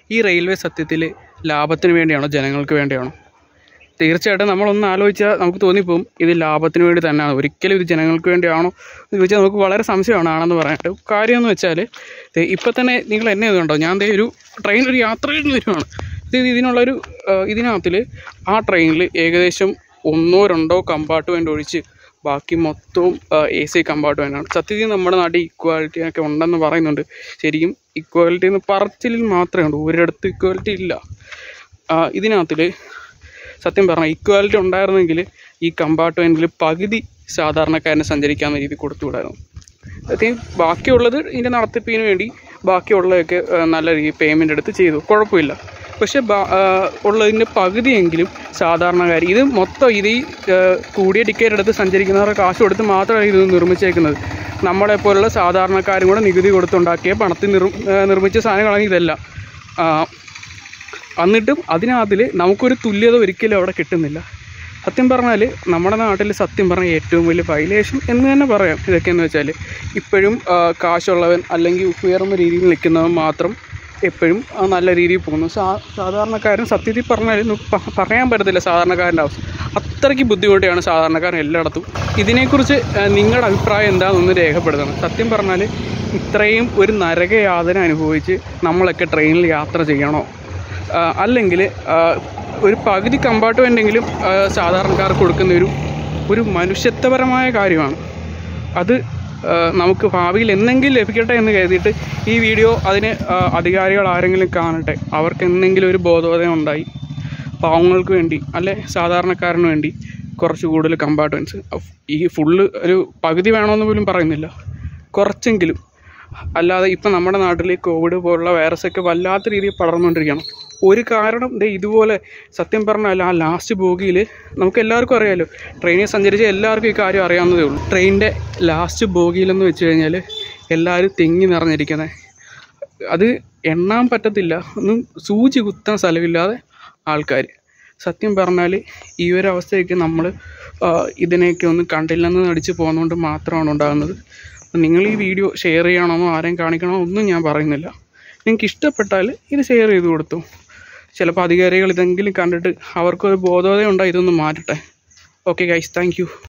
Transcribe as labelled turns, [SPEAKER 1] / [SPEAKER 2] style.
[SPEAKER 1] ഈ റെയിൽവേ സത്യത്തിൽ ലാഭത്തിന് വേണ്ടിയാണോ ജനങ്ങൾക്ക് വേണ്ടിയാണോ തീർച്ചയായിട്ടും നമ്മളൊന്ന് ആലോചിച്ചാൽ നമുക്ക് തോന്നിപ്പോവും ഇത് ലാഭത്തിന് വേണ്ടി തന്നെയാണ് ഒരിക്കലും ഇത് ജനങ്ങൾക്ക് വേണ്ടിയാണോ എന്ന് ചോദിച്ചാൽ നമുക്ക് വളരെ സംശയമാണ് ആണെന്ന് പറയാനായിട്ട് കാര്യം എന്ന് വെച്ചാൽ ദേ ഇപ്പം തന്നെ നിങ്ങൾ എന്നെ ഇത് കണ്ടോ ഞാൻ ദേ ഒരു ട്രെയിനിൽ ഒരു യാത്രയിൽ വരുവാണ് ഇത് ഇതിനുള്ളൊരു ഇതിനകത്തിൽ ആ ട്രെയിനിൽ ഏകദേശം ഒന്നോ രണ്ടോ കമ്പാർട്ട്മെൻ്റ് ഒഴിച്ച് ബാക്കി മൊത്തവും എ സി കമ്പാർട്ട്മെൻ്റാണ് സത്യത്തിൽ നമ്മുടെ നാട്ടിൽ ഇക്വാലിറ്റി ഒക്കെ ഉണ്ടെന്ന് പറയുന്നുണ്ട് ശരിക്കും ഇക്വാലിറ്റി എന്ന് പറച്ചിലിൽ മാത്രമേ ഉള്ളൂ ഒരിടത്ത് ഇക്വാലിറ്റി ഇല്ല ഇതിനകത്തിൽ സത്യം പറഞ്ഞാൽ ഇക്വാലിറ്റി ഉണ്ടായിരുന്നെങ്കിൽ ഈ കമ്പാർട്ട്മെൻറ്റിൽ പകുതി സാധാരണക്കാരന് സഞ്ചരിക്കാവുന്ന രീതി കൊടുത്തുവിടായിരുന്നു അതായത് ബാക്കിയുള്ളത് ഇതിൻ്റെ നടത്തിപ്പിന് വേണ്ടി ബാക്കിയുള്ളതൊക്കെ ആ, നല്ല രീതി പേയ്മെൻ്റ് എടുത്ത് ചെയ്തു കുഴപ്പമില്ല പക്ഷേ ബാ- ആ, ഉള്ളതിൻ്റെ പകുതിയെങ്കിലും സാധാരണക്കാർ ഇത് മൊത്തം ഇത് ഈ ആ, കൂടിയ ടിക്കറ്റ് എടുത്ത് സഞ്ചരിക്കുന്നവരുടെ കാശ് കൊടുത്ത് മാത്രമാണ് ഇത് നിർമ്മിച്ചേക്കുന്നത് നമ്മളെപ്പോലുള്ള സാധാരണക്കാരും കൂടെ നികുതി കൊടുത്തുണ്ടാക്കിയ പണത്തിൽ നിർ ആ, നിർമ്മിച്ച സാധനങ്ങളാണ് ഇതെല്ലാം ആ, എന്നിട്ടും അതിനകത്തിൽ നമുക്കൊരു തുല്യത ഒരിക്കലും അവിടെ കിട്ടുന്നില്ല സത്യം പറഞ്ഞാൽ നമ്മുടെ നാട്ടിൽ സത്യം പറഞ്ഞാൽ ഏറ്റവും വലിയ വൈലേഷൻ എന്ന് തന്നെ പറയാം ഇതൊക്കെയെന്ന് വെച്ചാൽ ഇപ്പോഴും ആ, കാശുള്ളവൻ അല്ലെങ്കിൽ ഉയർന്ന രീതിയിൽ നിൽക്കുന്നവൻ മാത്രം എപ്പോഴും ആ, നല്ല രീതിയിൽ പോകുന്നു സാ സാധാരണക്കാരൻ സത്യത്തിൽ പറഞ്ഞാൽ നമുക്ക് പ- പറയാൻ പറ്റത്തില്ല സാധാരണക്കാരൻ്റെ അവസ്ഥ അത്രയ്ക്ക് ബുദ്ധിമുട്ടിയാണ് സാധാരണക്കാരൻ എല്ലായിടത്തും ഇതിനെക്കുറിച്ച് ആ, നിങ്ങളുടെ അഭിപ്രായം എന്താണെന്നൊന്ന് രേഖപ്പെടുത്തണം സത്യം പറഞ്ഞാൽ ഇത്രയും ഒരു നരകയാതന അനുഭവിച്ച് നമ്മളൊക്കെ ട്രെയിനിൽ യാത്ര ചെയ്യണോ അല്ലെങ്കിൽ ഒരു പകുതി കമ്പാർട്ട്മെൻറ്റെങ്കിലും സാധാരണക്കാർക്ക് കൊടുക്കുന്ന ഒരു ഒരു മനുഷ്യത്വപരമായ കാര്യമാണ് അത് ആ, നമുക്ക് ഭാവിയിൽ എന്തെങ്കിലും ലഭിക്കട്ടെ എന്ന് കരുതിയിട്ട് ഈ വീഡിയോ അതിന് ആ, അധികാരികൾ ആരെങ്കിലും കാണട്ടെ അവർക്ക് എന്തെങ്കിലും ഒരു ബോധോദയം ഉണ്ടായി പാവങ്ങൾക്ക് വേണ്ടി അല്ലെ സാധാരണക്കാരന് വേണ്ടി കുറച്ച് കൂടുതൽ കമ്പാർട്ട്മെൻറ്റ്സ് ഈ ഫുള്ള് ഒരു പകുതി വേണമെന്ന് പോലും പറയുന്നില്ല കുറച്ചെങ്കിലും അല്ലാതെ ഇപ്പം നമ്മുടെ നാട്ടിൽ കോവിഡ് പോലുള്ള വൈറസൊക്കെ വല്ലാത്ത രീതിയിൽ പടർന്നുകൊണ്ടിരിക്കുകയാണ് ഒരു കാരണം ദേ ഇതുപോലെ സത്യം പറഞ്ഞാൽ ആ ലാസ്റ്റ് ബോഗിയിൽ നമുക്ക് എല്ലാവർക്കും അറിയാമല്ലോ ട്രെയിനിൽ സഞ്ചരിച്ച എല്ലാവർക്കും ഈ കാര്യം അറിയാവുന്നതേ ഉള്ളൂ ട്രെയിനിൻ്റെ ലാസ്റ്റ് ബോഗിയിലെന്ന് വെച്ച് കഴിഞ്ഞാൽ എല്ലാവരും തെങ്ങി നിറഞ്ഞിരിക്കുന്നത് അത് എണ്ണാൻ പറ്റത്തില്ല ഒന്നും സൂചി കുത്താൻ സ്ഥലമില്ലാതെ ആൾക്കാർ സത്യം പറഞ്ഞാൽ ഈ ഒരു അവസ്ഥയൊക്കെ നമ്മൾ ഇതിനെയൊക്കെ ഒന്ന് കണ്ടില്ലെന്ന് നടിച്ച് പോകുന്നതുകൊണ്ട് മാത്രമാണ് ഉണ്ടാകുന്നത് അപ്പം നിങ്ങൾ ഈ വീഡിയോ ഷെയർ ചെയ്യണമെന്നോ ആരെയും കാണിക്കണമെന്നോ ഒന്നും ഞാൻ പറയുന്നില്ല നിങ്ങൾക്ക് ഇഷ്ടപ്പെട്ടാൽ ഇത് ഷെയർ ചെയ്ത് കൊടുത്തു ചിലപ്പോൾ അധികാരികൾ ഇതെങ്കിലും കണ്ടിട്ട് അവർക്കൊരു ബോധോദയം ഉണ്ടായി ഇതൊന്ന് മാറ്റട്ടെ ഓക്കെ ഗൈസ് താങ്ക് യു